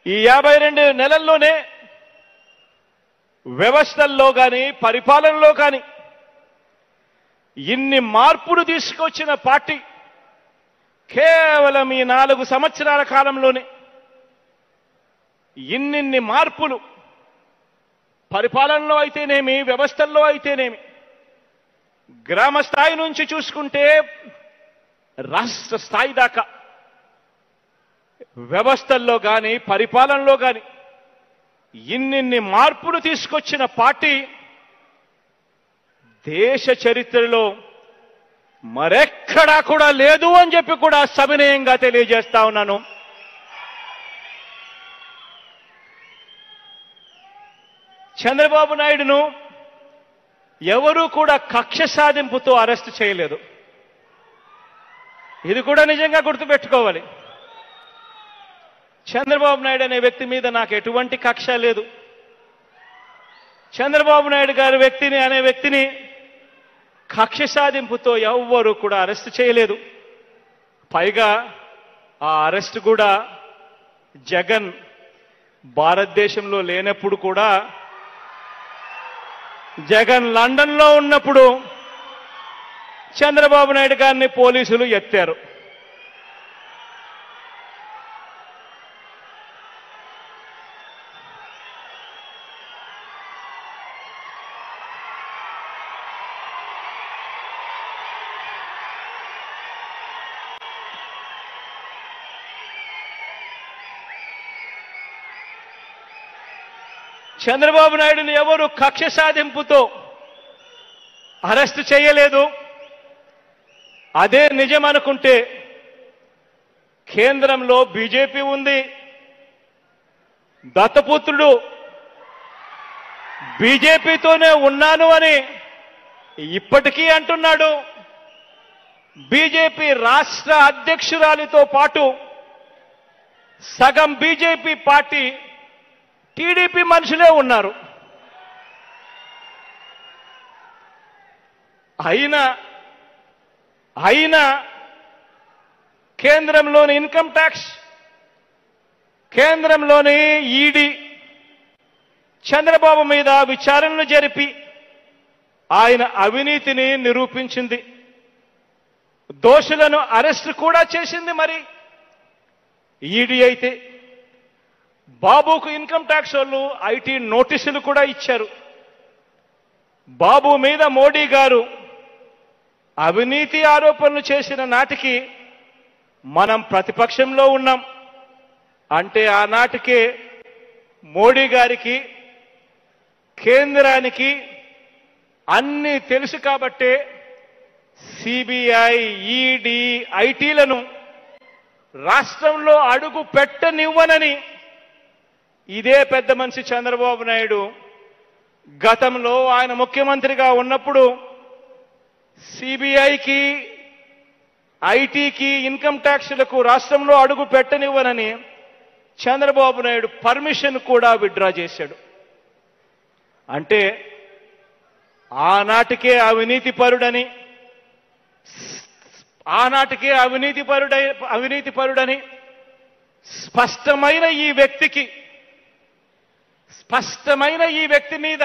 ఈ యాభై రెండు నెలల్లోనే వ్యవస్థల్లో కానీ పరిపాలనలో కానీ ఇన్ని మార్పులు తీసుకొచ్చిన పార్టీ కేవలం ఈ నాలుగు సంవత్సరాల కాలంలోనే ఇన్నిన్ని మార్పులు పరిపాలనలో అయితేనేమి వ్యవస్థల్లో అయితేనేమి గ్రామ స్థాయి నుంచి చూసుకుంటే రాష్ట్ర స్థాయి దాకా వ్యవస్థల్లో కానీ పరిపాలనలో కానీ ఇన్నిన్ని మార్పులు తీసుకొచ్చిన పార్టీ దేశ చరిత్రలో మరెక్కడా కూడా లేదు అని చెప్పి కూడా సవినయంగా తెలియజేస్తా ఉన్నాను చంద్రబాబు నాయుడును ఎవరూ కూడా కక్ష సాధింపుతో అరెస్ట్ చేయలేదు ఇది కూడా నిజంగా గుర్తుపెట్టుకోవాలి చంద్రబాబు నాయుడు అనే వ్యక్తి మీద నాకు ఎటువంటి కక్ష లేదు చంద్రబాబు నాయుడు గారి వ్యక్తిని అనే వ్యక్తిని కక్ష సాధింపుతో ఎవ్వరూ కూడా అరెస్ట్ చేయలేదు పైగా ఆ అరెస్ట్ కూడా జగన్ భారతదేశంలో లేనప్పుడు కూడా జగన్ లండన్లో ఉన్నప్పుడు చంద్రబాబు నాయుడు గారిని పోలీసులు ఎత్తారు చంద్రబాబు నాయుడుని ఎవరు కక్ష సాధింపుతో అరెస్ట్ చేయలేదు అదే నిజం అనుకుంటే కేంద్రంలో బీజేపీ ఉంది దత్తపుత్రుడు బీజేపీతోనే ఉన్నాను అని ఇప్పటికీ అంటున్నాడు బీజేపీ రాష్ట్ర అధ్యక్షురాలితో పాటు సగం బీజేపీ పార్టీ టీడీపీ మనుషులే ఉన్నారు అయినా అయినా కేంద్రంలోని ఇన్కమ్ ట్యాక్స్ కేంద్రంలోని ఈడీ చంద్రబాబు మీద విచారణలు జరిపి ఆయన అవినీతిని నిరూపించింది దోషులను అరెస్ట్ కూడా చేసింది మరి ఈడీ అయితే బాబుకు ఇన్కమ్ ట్యాక్స్ వాళ్ళు ఐటీ నోటీసులు కూడా ఇచ్చారు బాబు మీద మోడీ గారు అవినీతి ఆరోపణలు చేసిన నాటికి మనం ప్రతిపక్షంలో ఉన్నాం అంటే ఆనాటికే మోడీ గారికి కేంద్రానికి అన్ని తెలుసు కాబట్టే సిబిఐ ఈడీ ఐటీలను రాష్ట్రంలో అడుగు పెట్టనివ్వనని ఇదే పెద్ద మనిషి చంద్రబాబు నాయుడు గతంలో ఆయన ముఖ్యమంత్రిగా ఉన్నప్పుడు సిబిఐకి ఐటీకి ఇన్కమ్ ట్యాక్స్లకు రాష్ట్రంలో అడుగు పెట్టనివ్వనని చంద్రబాబు నాయుడు పర్మిషన్ కూడా విత్డ్రా చేశాడు అంటే ఆనాటికే అవినీతి పరుడని ఆనాటికే అవినీతి పరుడై అవినీతి పరుడని స్పష్టమైన ఈ వ్యక్తికి స్పష్టమైన ఈ వ్యక్తి మీద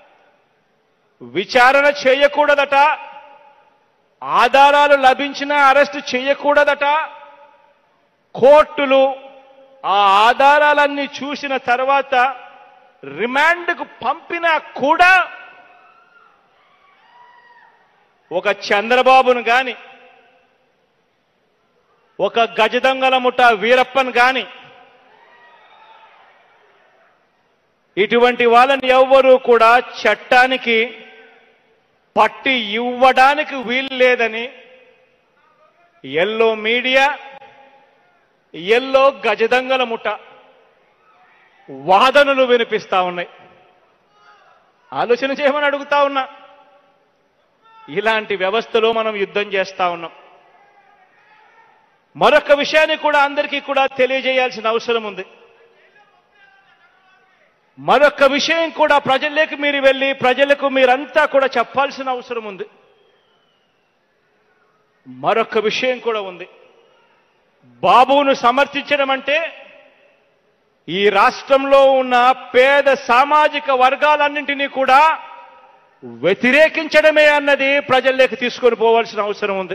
విచారణ చేయకూడదట ఆధారాలు లభించినా అరెస్టు చేయకూడదట కోర్టులు ఆ ఆధారాలన్నీ చూసిన తర్వాత రిమాండ్కు పంపినా కూడా ఒక చంద్రబాబును గాని ఒక గజదొంగల ముఠ వీరప్పన్ గాని ఇటువంటి వాళ్ళని ఎవ్వరూ కూడా చట్టానికి పట్టి ఇవ్వడానికి వీలు లేదని ఎల్లో మీడియా ఎల్లో గజదంగల ముఠ వాదనలు వినిపిస్తా ఉన్నాయి ఆలోచన చేయమని అడుగుతా ఉన్నా ఇలాంటి వ్యవస్థలో మనం యుద్ధం చేస్తా ఉన్నాం మరొక విషయాన్ని కూడా అందరికీ కూడా తెలియజేయాల్సిన అవసరం ఉంది మరొక విషయం కూడా ప్రజల్లోకి మీరు వెళ్ళి ప్రజలకు మీరంతా కూడా చెప్పాల్సిన అవసరం ఉంది మరొక విషయం కూడా ఉంది బాబును సమర్థించడం అంటే ఈ రాష్ట్రంలో ఉన్న పేద సామాజిక వర్గాలన్నింటినీ కూడా వ్యతిరేకించడమే అన్నది ప్రజల్లోకి తీసుకొని పోవాల్సిన అవసరం ఉంది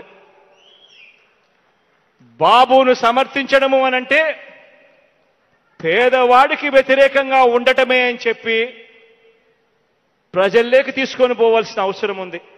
బాబును సమర్థించడము అనంటే పేదవాడికి వ్యతిరేకంగా ఉండటమే అని చెప్పి ప్రజల్లోకి తీసుకొని పోవాల్సిన అవసరం ఉంది